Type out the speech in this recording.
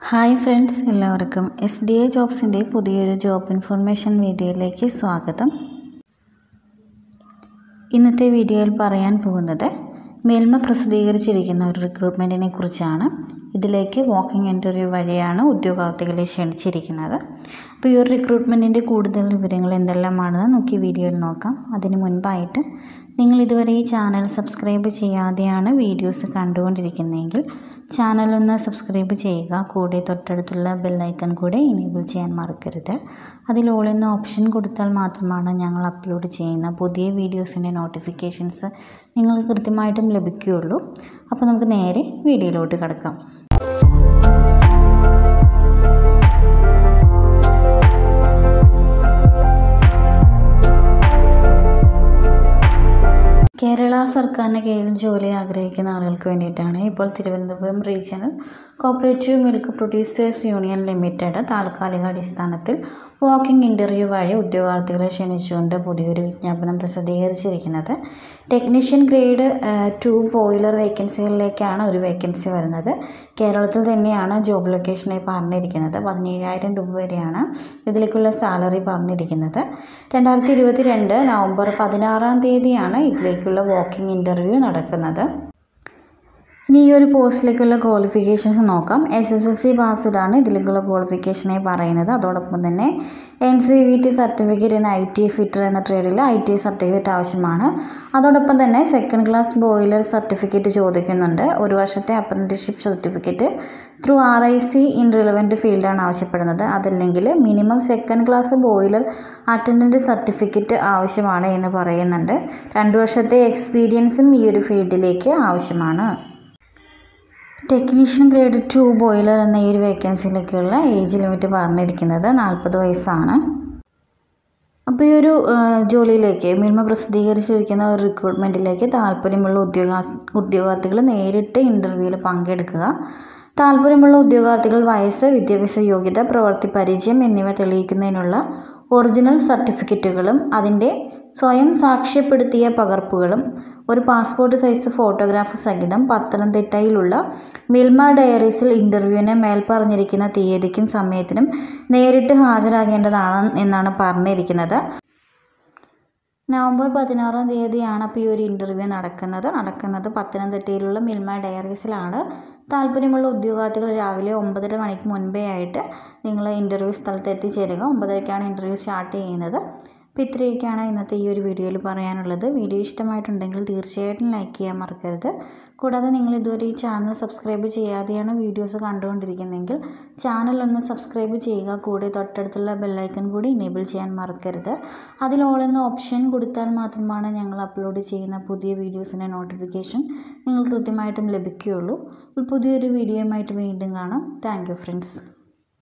hi friends എല്ലാവർക്കും S D A ജോബ്സിൻ്റെ പുതിയൊരു ജോബ് ഇൻഫർമേഷൻ വീഡിയോയിലേക്ക് സ്വാഗതം ഇന്നത്തെ വീഡിയോയിൽ പറയാൻ പോകുന്നത് മേൽമ പ്രസിദ്ധീകരിച്ചിരിക്കുന്ന ഒരു റിക്രൂട്ട്മെൻറ്റിനെ കുറിച്ചാണ് ഇതിലേക്ക് വാക്കിംഗ് ഇൻ്റർവ്യൂ വഴിയാണ് ഉദ്യോഗാർത്ഥികളെ ക്ഷണിച്ചിരിക്കുന്നത് അപ്പോൾ ഈ ഒരു റിക്രൂട്ട്മെൻറ്റിൻ്റെ കൂടുതൽ വിവരങ്ങൾ എന്തെല്ലാമാണെന്ന് നമുക്ക് ഈ വീഡിയോയിൽ നോക്കാം അതിന് മുൻപായിട്ട് നിങ്ങൾ ഇതുവരെ ഈ ചാനൽ സബ്സ്ക്രൈബ് ചെയ്യാതെയാണ് വീഡിയോസ് കണ്ടുകൊണ്ടിരിക്കുന്നതെങ്കിൽ ചാനലൊന്ന് സബ്സ്ക്രൈബ് ചെയ്യുക കൂടെ തൊട്ടടുത്തുള്ള ബെല്ലൈക്കൺ കൂടെ ഇനേബിൾ ചെയ്യാൻ മറക്കരുത് അതിൽ ഓൾ എന്ന ഓപ്ഷൻ കൊടുത്താൽ മാത്രമാണ് ഞങ്ങൾ അപ്ലോഡ് ചെയ്യുന്ന പുതിയ വീഡിയോസിൻ്റെ നോട്ടിഫിക്കേഷൻസ് നിങ്ങൾക്ക് കൃത്യമായിട്ടും ലഭിക്കുകയുള്ളൂ അപ്പോൾ നമുക്ക് നേരെ വീഡിയോയിലോട്ട് കിടക്കാം കേരള സർക്കാരിന് കീഴിൽ ജോലി ആഗ്രഹിക്കുന്ന ആളുകൾക്ക് വേണ്ടിയിട്ടാണ് ഇപ്പോൾ Thiruvananthapuram regional cooperative milk producers union limited താൽക്കാലിക അടിസ്ഥാനത്തിൽ വാക്കിംഗ് ഇൻ്റർവ്യൂ വഴി ഉദ്യോഗാർത്ഥികളെ ക്ഷണിച്ചുകൊണ്ട് പുതിയൊരു വിജ്ഞാപനം പ്രസിദ്ധീകരിച്ചിരിക്കുന്നത് ടെക്നീഷ്യൻ ഗ്രേഡ് ടു ബോയിലർ വേക്കൻസികളിലേക്കാണ് ഒരു വേക്കൻസി വരുന്നത് കേരളത്തിൽ തന്നെയാണ് ജോബ് ലൊക്കേഷനായി പറഞ്ഞിരിക്കുന്നത് പതിനേഴായിരം രൂപ വരെയാണ് ഇതിലേക്കുള്ള സാലറി പറഞ്ഞിരിക്കുന്നത് രണ്ടായിരത്തി ഇരുപത്തി രണ്ട് നവംബർ പതിനാറാം തീയതിയാണ് ഇതിലേക്കുള്ള വാക്കിംഗ് ഇൻ്റർവ്യൂ നടക്കുന്നത് ഇനി ഈ ഒരു പോസ്റ്റിലേക്കുള്ള ക്വാളിഫിക്കേഷൻസ് നോക്കാം എസ് എസ് എൽ സി പാസ്ഡാണ് ഇതിലേക്കുള്ള ക്വാളിഫിക്കേഷനായി പറയുന്നത് അതോടൊപ്പം തന്നെ N C V T certificate in I T fitter എന്ന ട്രേഡിൽ ഐ ടി സർട്ടിഫിക്കറ്റ് ആവശ്യമാണ് അതോടൊപ്പം തന്നെ സെക്കൻഡ് ക്ലാസ് ബോയിലർ സർട്ടിഫിക്കറ്റ് ചോദിക്കുന്നുണ്ട് ഒരു വർഷത്തെ apprenticeship certificate through R I C in relevant ഫീൽഡാണ് ആവശ്യപ്പെടുന്നത് അതല്ലെങ്കിൽ minimum second class boiler attendant certificate ആവശ്യമാണ് എന്ന് പറയുന്നുണ്ട് രണ്ട് വർഷത്തെ എക്സ്പീരിയൻസും ഈ ഒരു ഫീൽഡിലേക്ക് ആവശ്യമാണ് ടെക്നീഷ്യൻ ഗ്രേഡ് ടു ബോയിലർ എന്ന ഈ ഒരു വേക്കൻസിയിലേക്കുള്ള ഏജ് ലിമിറ്റ് പറഞ്ഞിരിക്കുന്നത് നാൽപ്പത് വയസ്സാണ് അപ്പോൾ ഈ ഒരു ജോലിയിലേക്ക് മിനിമ പ്രസിദ്ധീകരിച്ചിരിക്കുന്ന ഒരു റിക്രൂട്ട്മെൻറ്റിലേക്ക് താല്പര്യമുള്ള ഉദ്യോഗാ ഉദ്യോഗാർത്ഥികൾ നേരിട്ട് ഇൻ്റർവ്യൂവിൽ പങ്കെടുക്കുക താല്പര്യമുള്ള ഉദ്യോഗാർത്ഥികൾ വയസ്സ് വിദ്യാഭ്യാസ യോഗ്യത പ്രവൃത്തി പരിചയം എന്നിവ തെളിയിക്കുന്നതിനുള്ള ഒറിജിനൽ സർട്ടിഫിക്കറ്റുകളും അതിൻ്റെ സ്വയം സാക്ഷ്യപ്പെടുത്തിയ പകർപ്പുകളും ഒരു പാസ്പോർട്ട് സൈസ് ഫോട്ടോഗ്രാഫ് സഹിതം പത്തനംതിട്ടയിലുള്ള മിൽമ ഡയറീസിൽ ഇൻ്റർവ്യൂവിന് മേൽ പറഞ്ഞിരിക്കുന്ന തീയതിക്കും സമയത്തിനും നേരിട്ട് ഹാജരാകേണ്ടതാണ് എന്നാണ് പറഞ്ഞിരിക്കുന്നത് നവംബർ പതിനാറാം തീയതിയാണ് അപ്പോൾ ഈ ഒരു ഇൻ്റർവ്യൂ നടക്കുന്നത് നടക്കുന്നത് പത്തനംതിട്ടയിലുള്ള മിൽമ ഡയറീസിലാണ് താല്പര്യമുള്ള ഉദ്യോഗാർത്ഥികൾ രാവിലെ ഒമ്പതര മണിക്ക് മുൻപേ ആയിട്ട് നിങ്ങൾ ഇൻ്റർവ്യൂ സ്ഥലത്ത് എത്തിച്ചേരുക ഒമ്പതരയ്ക്കാണ് ഇൻ്റർവ്യൂ സ്റ്റാർട്ട് ചെയ്യുന്നത് അപ്പോൾ ഇത്രയൊക്കെയാണ് ഇന്നത്തെ ഈ ഒരു വീഡിയോയിൽ പറയാനുള്ളത് വീഡിയോ ഇഷ്ടമായിട്ടുണ്ടെങ്കിൽ തീർച്ചയായിട്ടും ലൈക്ക് ചെയ്യാൻ മറക്കരുത് കൂടാതെ നിങ്ങൾ ഇതുവരെ ഈ ചാനൽ സബ്സ്ക്രൈബ് ചെയ്യാതെയാണ് വീഡിയോസ് കണ്ടുകൊണ്ടിരിക്കുന്നതെങ്കിൽ ചാനൽ ഒന്ന് സബ്സ്ക്രൈബ് ചെയ്യുക കൂടെ തൊട്ടടുത്തുള്ള ബെല്ലൈക്കൺ കൂടി ഇനേബിൾ ചെയ്യാൻ മറക്കരുത് അതിൽ ഓൾ എന്ന ഓപ്ഷൻ കൊടുത്താൽ മാത്രമാണ് ഞങ്ങൾ അപ്ലോഡ് ചെയ്യുന്ന പുതിയ വീഡിയോസിൻ്റെ നോട്ടിഫിക്കേഷൻ നിങ്ങൾ കൃത്യമായിട്ടും ലഭിക്കുകയുള്ളൂ പുതിയൊരു വീഡിയോയുമായിട്ട് വീണ്ടും കാണാം താങ്ക് ഫ്രണ്ട്സ്